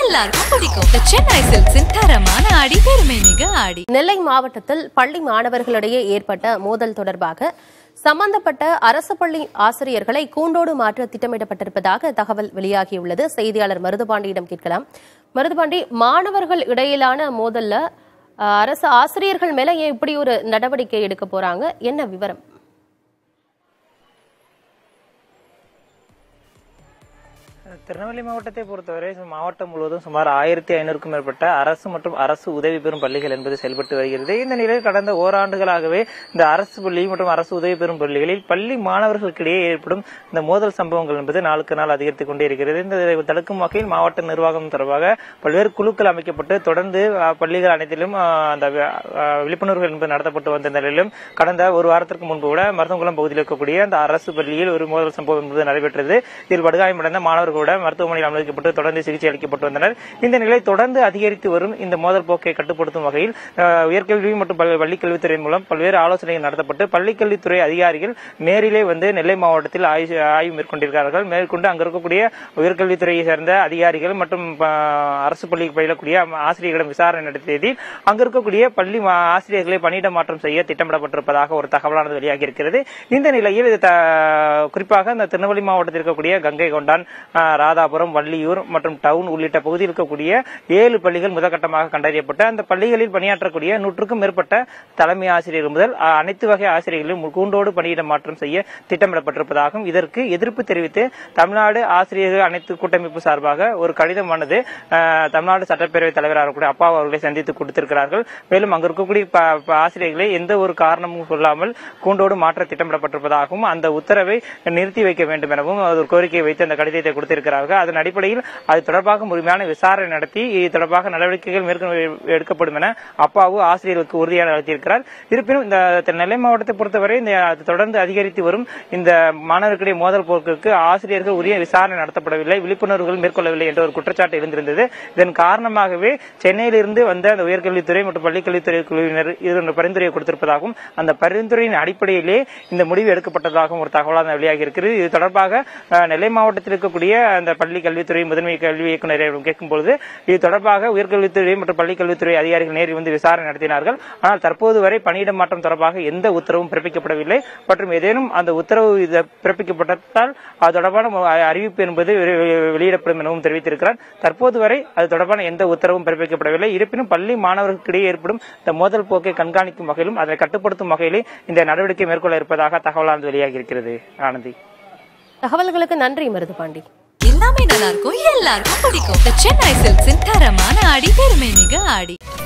எல்லாருக்கும் பிடிக்கும் The சென்னை சில்க்ஸின் தரமான ஆடி பெருமை மிக ஆடி நெல்லை மாவட்டத்தில் பள்ளி மாணவர்களிடையே ஏற்பட்ட மோதல் தொடர்பாக சம்பந்தப்பட்ட அரசு பள்ளி ஆசிரியர்களை கூண்டோடு மாற்ற திட்டமிடப்பட்டிருப்பதாக தகவல் வெளியாகியுள்ளது செய்தியாளர் மருதுபாண்டியிடம் கேட்கலாம் மருதுபாண்டி மாணவர்கள் இடையிலான மோதல்ல அஹ், அரசு ஆசிரியர்கள் மேல ஏன் இப்படி ஒரு நடவடிக்கை எடுக்க போறாங்க என்ன விவரம் திருநெல்வேலி மாவட்டத்தை பொறுத்தவரை சு- மாவட்டம் முழுவதும் சுமார் ஆயிரத்தி ஐநூறுக்கும் மேற்பட்ட அரசு மற்றும் அரசு உதவி பெறும் பள்ளிகள் என்பது செயல்பட்டு வருகிறது இந்த நிலையில் கடந்த ஓராண்டுகளாகவே இந்த அரசு பள்ளி மற்றும் அரசு உதவி பெறும் பள்ளிகளில் பள்ளி மாணவர்களுக்கிடையே ஏற்படும் இந்த மோதல் சம்பவங்கள் என்பது நாளுக்கு நாள் அதிகரித்துக் கொண்டே இருக்கிறது இந்த இதை தடுக்கும் வகையில் மாவட்ட நிர்வாகம் தொடர்பாக பல்வேறு குழுக்கள் அமைக்கப்பட்டு தொடர்ந்து அஹ், பள்ளிகள் அனைத்திலும் அஹ், அந்த வி- அஹ், விழிப்புணர்வு என்பது நடத்தப்பட்டு வந்த நிலையிலும் கடந்த ஒரு வாரத்திற்கு முன்பு கூட மருதங்குளம் பகுதியில் இருக்கக்கூடிய அந்த அரசு பள்ளியில் ஒரு மோதல் சம்பவம் என்பது நடைபெற்றது இதில் படுகாயமடைந்த மாணவர்களோட மருத்துவமனையில் அனுமதிக்கப்பட்டு தொடர்ந்து சிகிச்சை அளிக்கப்பட்டு வந்தனர் இந்த நிலை தொடர்ந்து அதிகரித்து வரும் இந்த மோதல் போக்கை கட்டுப்படுத்தும் வகையில் அஹ், உயர்கல்வி மற்றும் பள்ளி- பள்ளிக்கல்வித்துறை மூலம் பல்வேறு ஆலோசனைகள் நடத்தப்பட்டு பள்ளிக்கல்வித்துறை அதிகாரிகள் நேரிலே வந்து நெல்லை மாவட்டத்தில் ஆய்வு ஆய்வு மேற்கொண்டிருக்கிறார்கள் மேற்கொண்டு அங்க இருக்கக்கூடிய உயர்கல்வித்துறையை சேர்ந்த அதிகாரிகள் மற்றும் ப- அரசு பள்ளிக்கு பயிலக்கூடிய ஆசிரியர்களிடம் விசாரணை நடத்தியதில் அங்க இருக்கக்கூடிய பள்ளி மா- ஆசிரியர்களை பணியிட மாற்றம் செய்ய திட்டமிடப்பட்டிருப்பதாக ஒரு தகவலானது வெளியாகி இருக்கிறது இந்த நிலையில் இது த- குறிப்பாக இந்த திருநெல்வேலி மாவட்டத்தில் இருக்கக்கூடிய கங்கை கொண்டான் ஆஹ், ராதாபுரம் வள்ளியூர் மற்றும் டவுன் உள்ளிட்ட பகுதியில் இருக்கக்கூடிய ஏழு பள்ளிகள் முதற்கட்டமாக கண்டறியப்பட்டு அந்த பள்ளிகளில் பணியாற்றக்கூடிய நூற்றுக்கும் மேற்பட்ட தலைமை ஆசிரியர்கள் முதல் ஆஹ், அனைத்து வகை ஆசிரியர்களையும் கூண்டோடு பணியிட மாற்றம் செய்ய திட்டமிடப்பட்டிருப்பதாகவும் இதற்கு எதிர்ப்பு தெரிவித்து தமிழ்நாடு ஆசிரியர்கள் அனைத்து கூட்டமைப்பு சார்பாக ஒரு கடிதமானது ஆஹ், தமிழ்நாடு சட்டப்பேரவைத் தலைவராக இருக்கக்கூடிய அப்பா அவர்களை சந்தித்து கொடுத்திருக்கிறார்கள் மேலும் அங்கு இருக்கக்கூடிய ப- ப- ஆசிரியர்களை எந்த ஒரு காரணமும் சொல்லாமல் கூண்டோடு மாற்ற திட்டமிடப்பட்டிருப்பதாகவும் அந்த உத்தரவை நிறுத்தி வைக்க வேண்டும் எனவும் அது ஒரு கோரிக்கை வைத்து அந்த கடிதத்தை கொடுத்திருக்கிறார்கள் அதன் அடிப்படையில் அது தொடர்பாக முழுமையான விசாரணை நடத்தி இது தொடர்பாக நடவடிக்கைகள் மேற்கொண்டு எடுக்கப்படும் என அப்பாவு ஆசிரியர்களுக்கு உறுதியாக அளித்திருக்கிறார் இருப்பினும் இந்த த- நெல்லை மாவட்டத்தை பொறுத்தவரை இந்த அது தொடர்ந்து அதிகரித்து வரும் இந்த மாணவர்களிடையே மோதல் போக்குக்கு ஆசிரியர்கள் உரிய விசாரணை நடத்தப்படவில்லை விழிப்புணர்வுகள் மேற்கொள்ளவில்லை என்ற ஒரு குற்றச்சாட்டு எழுந்திருந்தது இதன் காரணமாகவே சென்னையிலிருந்து வந்த அந்த உயர்கல்வித்துறை மற்றும் பள்ளிக்கல்வித்துறை குழுவினர் இது பரிந்துரையை கொடுத்திருப்பதாகவும் அந்த பரிந்துரையின் அடிப்படையிலே இந்த முடிவு எடுக்கப்பட்டதாகவும் ஒரு தகவலாக வெளியாகி இருக்கிறது இது தொடர்பாக அஹ், நெல்லை மாவட்டத்தில் இருக்கக்கூடிய அந்த பள்ளி கல்வித்துறை முதன்மை கல்வி இயக்குநரிடம் கேட்கும்போது இது தொடர்பாக உயர்கல்வித்துறை மற்றும் பள்ளி கல்வித்துறை அதிகாரிகள் நேரில் வந்து விசாரணை நடத்தினார்கள் ஆனால் தற்போது வரை பணியிட மாற்றம் தொடர்பாக எந்த உத்தரவும் பிறப்பிக்கப்படவில்லை மற்றும் ஏதேனும் அந்த உத்தரவு இது பிறப்பிக்கப்பட்டால் அது தொடர்பான அ- அறிவிப்பு என்பது வெ- வெ- வெளியிடப்படும் எனவும் தெரிவித்திருக்கிறார் தற்போது வரை அது தொடர்பான எந்த உத்தரவும் பிறப்பிக்கப்படவில்லை இருப்பினும் பள்ளி மாணவர்களுக்கிடையே ஏற்படும் இந்த மோதல் போக்கை கண்காணிக்கும் வகையிலும் அதை கட்டுப்படுத்தும் வகையிலே இந்த நடவடிக்கை மேற்கொள்ள இருப்பதாக தகவலானது வெளியாகி இருக்கிறது ஆனந்தி தகவல்களுக்கு நன்றி மருதுபாண்டி எல்லாமே நல்லா இருக்கும் எல்லாருக்கும் பிடிக்கும் The சென்னை சில்க்ஸின் தரமான ஆடி பெருமை மிக ஆடி